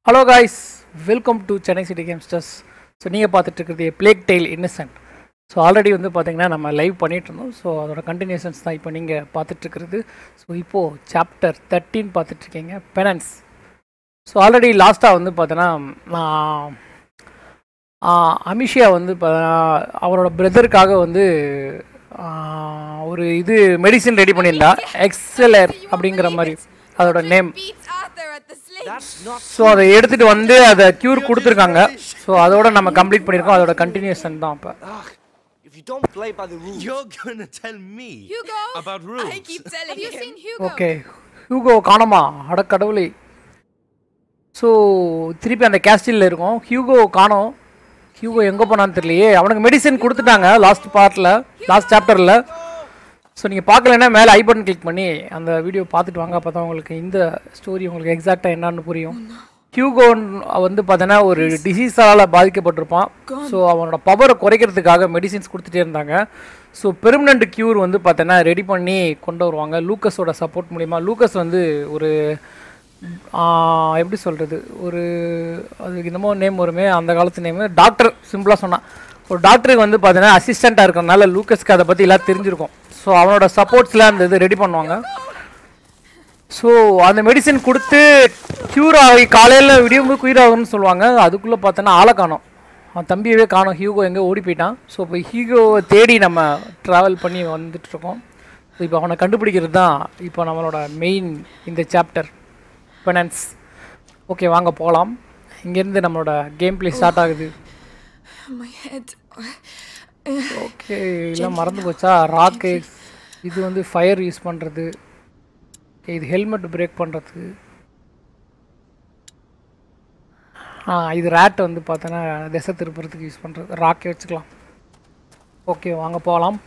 Hello guys welcome to Chennai city gamesters so நீங்கள் பார்த்துட்டு இருக்கிறது Plague Tale Innocence so already வந்து பார்த்தீங்கன்னா நம்ம லைவ் பண்ணிட்டு இருந்தோம் ஸோ அதோட கண்டினியூஷன்ஸ் தான் இப்போ நீங்கள் பார்த்துட்ருக்கிறது ஸோ இப்போது சாப்டர் தேர்ட்டின் பார்த்துட்ருக்கீங்க பெனன்ஸ் ஸோ ஆல்ரெடி லாஸ்ட்டாக வந்து பார்த்தோன்னா நான் அமிஷியா வந்து பார்த்தா அவரோட பிரதருக்காக வந்து ஆ, ஒரு இது மெடிசின் ரெடி பண்ணியிருந்தா எக்ஸலர் அப்படிங்கிற மாதிரி அதோட name Beats Arthur at the sling. That's not so அதை எடுத்துட்டு வந்து அதை க்யூர் கொடுத்துருக்காங்க ஸோ அதோட நம்ம கம்ப்ளீட் பண்ணியிருக்கோம் அதோட கண்டினியூஷன் தான் இப்போ Ugh, if you don't play by the rules. You're gonna tell me Hugo! about I rules. keep telling Have you him. seen Hugo? Okay Hugo காணோமா அட கடவுளே ஸோ திருப்பி அந்த கேஸ்டில் இருக்கும் ஹியூகோ காணோம் ஹியூகோ எங்கே போனான்னு தெரியலையே அவனுக்கு மெடிசன் கொடுத்துட்டாங்க லாஸ்ட் பார்ட்டில் லாஸ்ட் சாப்டரில் ஸோ நீங்கள் பார்க்கலன்னா மேலே ஐ பட்டன் கிளிக் பண்ணி அந்த வீடியோ பார்த்துட்டு வாங்க அப்போ தான் உங்களுக்கு இந்த ஸ்டோரி உங்களுக்கு எக்ஸாக்டாக என்னன்னு புரியும் ஹியூகோ வந்து பார்த்தோன்னா ஒரு டிசீஸால் பாதிக்கப்பட்டிருப்பான் ஸோ அவனோட பவரை குறைக்கிறதுக்காக மெடிசின்ஸ் கொடுத்துட்டே இருந்தாங்க ஸோ பெர்மனண்ட் க்யூர் வந்து பார்த்தோன்னா ரெடி பண்ணி கொண்டு வருவாங்க லூக்கஸோட சப்போர்ட் மூலிமா லூக்கஸ் வந்து ஒரு ஆ, எப்படி சொல்கிறது ஒரு அதுக்கு என்னமோ நேம் வருமே அந்த காலத்து நேமு டாக்டர் சிம்பிளாக சொன்னான் ஒரு டாக்டருக்கு வந்து பார்த்தீங்கன்னா அசிஸ்டண்ட்டாக இருக்கிறனால லூக்கஸ்க்கு அதை பற்றி எல்லாம் தெரிஞ்சிருக்கும் ஸோ அவனோட சப்போர்ட்ஸில் அந்த இது ரெடி பண்ணுவாங்க ஸோ அந்த மெடிசின் கொடுத்து க்யூர் ஆகி காலையில் விடியும்போது குயிர் ஆகும்னு சொல்லுவாங்க அதுக்குள்ளே பார்த்தோன்னா ஆளை காணோம் அவன் தம்பியவே காணோம் ஹியூகோ எங்கே ஓடி போயிட்டான் ஸோ இப்போ ஹியூகோவை தேடி நம்ம ட்ராவல் பண்ணி வந்துட்டு இருக்கோம் ஸோ இப்போ அவனை கண்டுபிடிக்கிறது தான் இப்போ நம்மளோட மெயின் இந்த சாப்டர் பெனன்ஸ் ஓகே வாங்க போகலாம் இங்கேருந்து நம்மளோட கேம் ப்ளே ஸ்டார்ட் ஆகுது My head. ஓகே எல்லாம் மறந்து போச்சா ராக்கு இது வந்து ஃபயர் யூஸ் பண்ணுறது இது ஹெல்மெட் பிரேக் பண்ணுறது ஆ இது ரேட் வந்து பார்த்தோன்னா திசை திருப்புறதுக்கு யூஸ் பண்ணுறது ராக்கே வச்சுக்கலாம் ஓகே வாங்க போகலாம்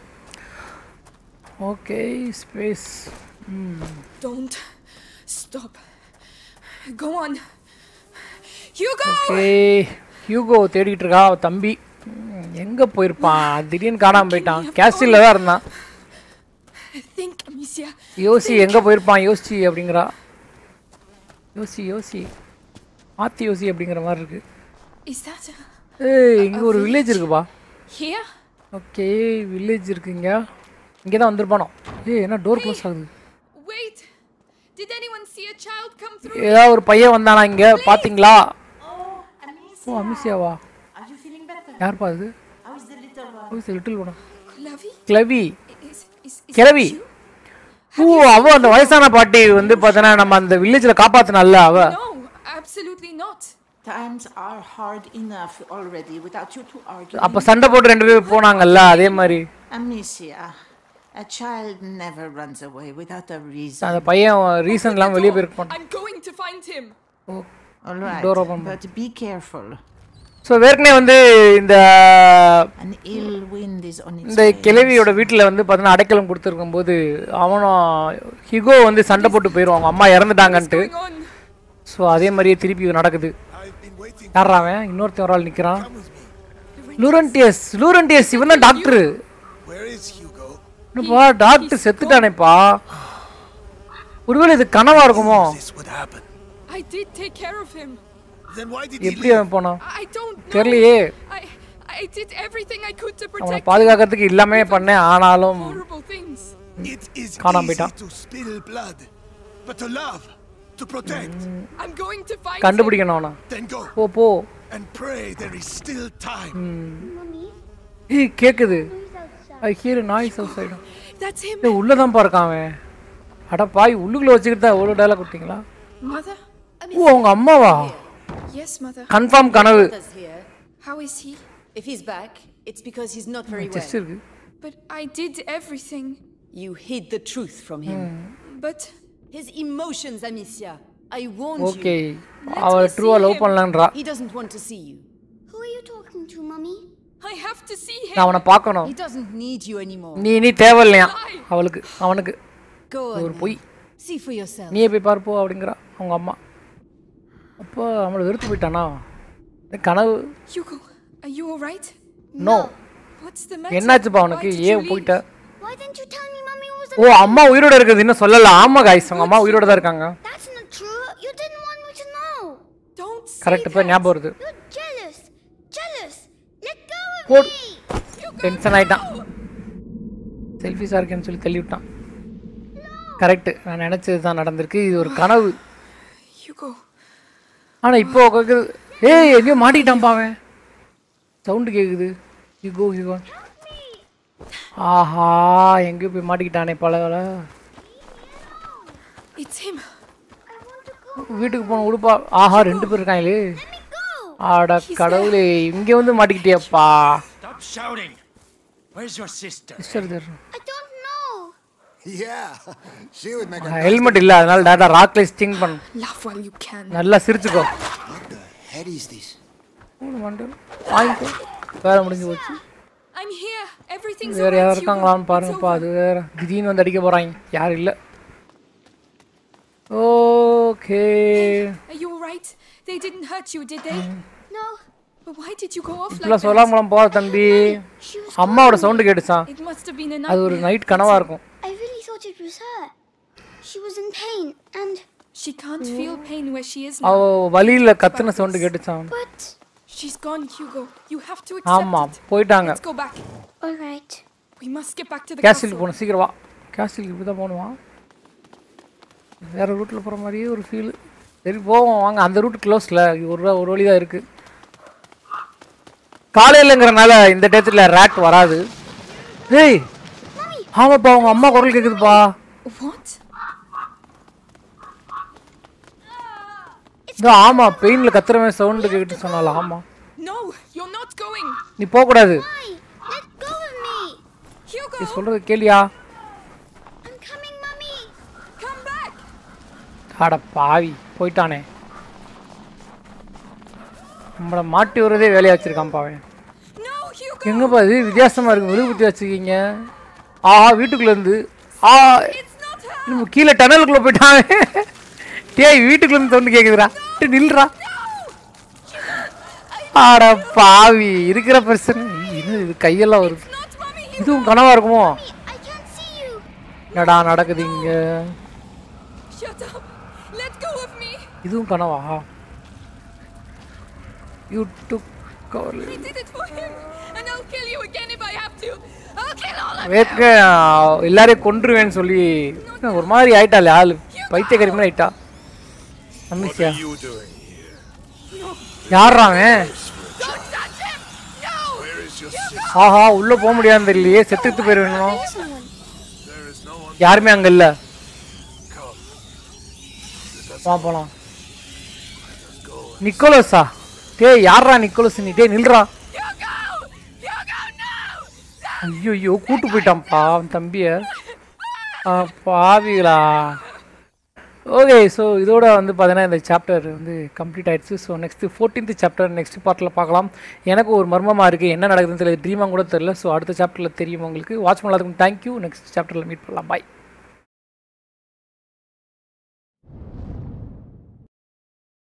ஓகே ஸ்பேஸ் ம் Don't stop. Go on. Hugo! Okay Hugo தேடிட்டு இருக்கா அவ தம்பி ம், எங்க போயிருப்பான் திடீர்னு காணாம போயிட்டான் கேஸ்டில் தான் இருந்தான் Think, Amicia. யோசி எங்க போயிருப்பான் யோசி அப்படிங்கிறா யோசி யோசி மாத்தி யோசி அப்படிங்கிற மாதிரி இருக்கு Is that a... ஏய் இங்க ஒரு வில்லேஜ் இருக்குப்பா here? ஓகே வில்லேஜ் இருக்குங்க இங்கே தான் வந்திருப்பானோ ஏய் என்ன டோர் க்ளோஸ் ஆகுது Wait! Did anyone see a child come through? ஏதாவது ஒரு பையன் வந்தானா இங்க பாத்தீங்களா ஓ அமிசியாவா Are you feeling better? யார்ப்பா அது How is the little one? Little போனா Lavi? கிளவி Is, is, is கிளவி that you? ஓ அவ அந்த வயசான பாட்டி வந்து பார்த்தனா நம்ம அந்த வில்லேஜ்ல காப்பாத்தினல்ல அவ No, absolutely not. Times are hard enough already without you two arguing. அப்ப சண்டை போட்டு ரெண்டு பேரும் போனாங்கல்ல அதே மாதிரி Amnesia. A child never runs away without a reason. அந்த பையன் ரீசன் இல்லாம வெளியே போயிருப்பான் I'm going to find him. All right. door open. But be careful. So ஏற்கனவே வந்து இந்த An ill wind is on its இந்த way. கிழவியோட வீட்டில் வந்து பார்த்தீங்கன்னா அடைக்கலம் கொடுத்துருக்கும் போது அவனும் ஹிகோ வந்து சண்டை போட்டு போயிடுவான் அவங்க அம்மா இறந்துட்டாங்கன்ட்டு Going on. ஸோ அதே மாதிரியே திருப்பி நடக்குது யாரா அவன் இன்னொருத்தன் ஒரு ஆள் நிற்கிறான் லூரண்டியஸ் லூரண்டியஸ் இவன் தான் டாக்டரு Where is Hugo? என்னப்பா டாக்டர் செத்துட்டானேப்பா ஒருவேளை இது கனவா இருக்குமோ This would happen. I did take care of him. Then why did he எப்படி leave? அவன் போனான் I don't know. தெரியலையே I, I did everything I could to அவனை protect பாதுகாக்கிறதுக்கு எல்லாமே பண்ணேன் ஆனாலும் horrible things. It is காணாம easy போயிட்டான். to spill blood, but to love, to protect, I'm going to find him. கண்டுபிடிக்கணும் அவனை then go போ போ and pray there is still time. ஏய் கேக்குது I hear noise outside That's him. ஏய் உள்ள தான் இருக்கான் அவன் அட பாய் உள்ளுக்குள்ள வச்சுக்கிட்டு தான் எவ்வளோ டயலாக் கொடுத்தீங்களா Mother? ஓ அவங்க அம்மாவா Yes, mother. கன்ஃபார்ம் கனவு us here. How is he? If he's back, it's because he's not very well. Chest இருக்கு But I did everything. You hid the truth from him. But His emotions, Amicia. I warned okay you. அவ ட்ரூவா love பண்ணலான்றா He doesn't want to see you. Who are you talking to, Mummy? I have to see him. நான் அவனை பார்க்கணும் He doesn't need you anymore. நீ நீ தேவையில்லையா அவளுக்கு அவனுக்கு Go ஒரு on. பொய் then. See for yourself. நீயே போய் பார்ப்போ அப்படிங்கிறா அவங்க அம்மா அப்போ அவளை வெறுத்து போயிட்டானா இந்த கனவு Hugo, are you alright? No What's the matter? என்னாச்சுப்பா Why அவனுக்கு did you ஏன் போயிட்ட Why didn't you tell me Mummy was ஓ அம்மா உயிரோட இருக்குது இன்னும் சொல்லல ஆமா காய்ஸ் அவங்க அம்மா உயிரோட தான் இருக்காங்க That's not true. You didn't want me to know. Don't correct இப்போ ஞாபகம் வருது You're jealous. Jealous. Let go of போடு me. டென்ஷன் ஆயிட்டான் செல்ஃபிஸாக இருக்கேன்னு சொல்லி தள்ளி விட்டான் கரெக்டு நான் நினச்சது தான் நடந்திருக்கு இது ஒரு கனவு Hugo. ஆனால் இப்போ கேட்குது ஏய் எங்கேயோ மாட்டிக்கிட்டான்ப்பா அவன் சவுண்டு கேட்குது யுகோ யுகோ ஆஹா எங்கேயோ போய் மாட்டிக்கிட்டானே பழகல It's him. வீட்டுக்கு போன உடுப்பா ஆஹா ரெண்டு பேர் இருக்காங்களே ஆடா கடவுளே இங்கே வந்து மாட்டிக்கிட்டியாப்பா Stop shouting. Where's your sister? Sister தர் I don't know. Yeah, she would make a. Helmet இல்லை அதனால டேட்டா ராக்ல ஸ்டிங் பண்ண Laugh while you can. நல்லா சிரிச்சுக்கோ What the heck is this? வாங்கிக்கோ வேலை முடிஞ்சு போச்சு I'm here. Everything's வேற alright, யாரும் Hugo. இருக்காங்களான்னு It's பாருங்கப்பா over. அது வேற திடீர்னு வந்து அடிக்க போறாங்க யாரும் இல்லை okay Are you alright? They didn't hurt you, did they? No. But why did you go off like இப்பெல்லாம் that? சொல்லாமலாம் போகாத தம்பி She was. அம்மாவோட சவுண்டு கேட்டுச்சான் It must have been a அது ஒரு nightmare. நைட் கனவா இருக்கும் I really thought it was her. She was in pain, and She can't feel pain where she is அவ now. வழியில கத்துன சவுண்டு கேட்டுச்சான் but She's gone, Hugo. You have to accept ஆமா it. போயிட்டாங்க Let's go back. all right. We must get back to the castle castle. போகணும் சீக்கிரம் வா castle இப்படி தான் போகணுமா வேற ரூட்டில் போகிற மாதிரியே ஒரு ஃபீல் சரி போவோம் வாங்க அந்த ரூட் க்ளோஸில் ஒரு ஒரு வழி தான் இருக்குது காலையிலங்கிறனால இந்த டயத்தில் ரேட் வராது ஏய் ஆமாப்பா உங்க அம்மா குரல் கேட்குதுப்பா What? இதோ ஆமா பெயினில் கத்துறவன் சவுண்டு கேட்டு சொன்னால ஆமா No, you're not going. நீ போகக்கூடாது Why? Let go of me. Hugo, நீ சொல்றது கேளியா I'm coming, Mummy. come back. அட பாவி போயிட்டானே நம்மளை மாட்டி வரதே வேலையா வச்சிருக்கான்ப்பா அவன் No, Hugo. எங்கப்பா இது வித்தியாசமா இருக்கு மெழுகு புத்தி வச்சிருக்கீங்க ஆஹா வீட்டுக்குள்ள இருந்து ஆ It's not her. நம்ம கீழே டனலுக்குள்ள போயிட்டான் அவன். டேய் வீட்டுக்குள்ள இருந்து தொண்டு கேக்குதுடா டேய், நில்றா ஆட பாவி இருக்கிற பிரச்சனை இது இது கையெல்லாம் வருது Not mommy. Hugo. இதுவும் கனவா இருக்குமோ I can't see you. என்னடா நடக்குது இங்க Shut up. Let go of me. இதுவும் கனவா you took I did it for him. And I'll kill you again if I have to. I'll kill all of you. வேட்க எல்லாரையும் கொன்றுவேன்னு சொல்லி என்ன ஒரு மாதிரி ஆயிட்டாலே ஆளு பைத்தியக்காரி மாதிரி ஆயிட்டா அமித்ஷா you doing? யாரா அவன் Don't touch him. No. Where is your sister? ஆஹா உள்ள போக முடியாதுன்னு தெரியலையே செத்துட்டு போயிருவேணும் Someone. There is no one. யாருமே அங்க இல்ல Come. வா போலாம் நிக்கோலஸா டேய் யாரா நிக்கோலஸ் நீ டேய் நில்றா Hugo. Hugo, no. ஐயோ ஐயோ கூட்டு போயிட்டான்ப்பா அவன் தம்பிய ஆ, பாவிகளா ஓகே ஸோ இதோட வந்து பார்த்தீங்கன்னா இந்த சாப்டர் வந்து கம்ப்ளீட் ஆயிடுச்சு so next fourteenth chapter next பார்ட்டில் பார்க்கலாம் எனக்கு ஒரு மர்மமாக இருக்குது என்ன நடக்குதுன்னு தெரியல ட்ரீமாக கூட தெரியல ஸோ அடுத்த சாப்டரில் தெரியும் உங்களுக்கு வாட்ச் பண்ணாததுக்கு தேங்க்யூ நெக்ஸ்ட் சாப்டரில் மீட் பண்ணலாம் பாய்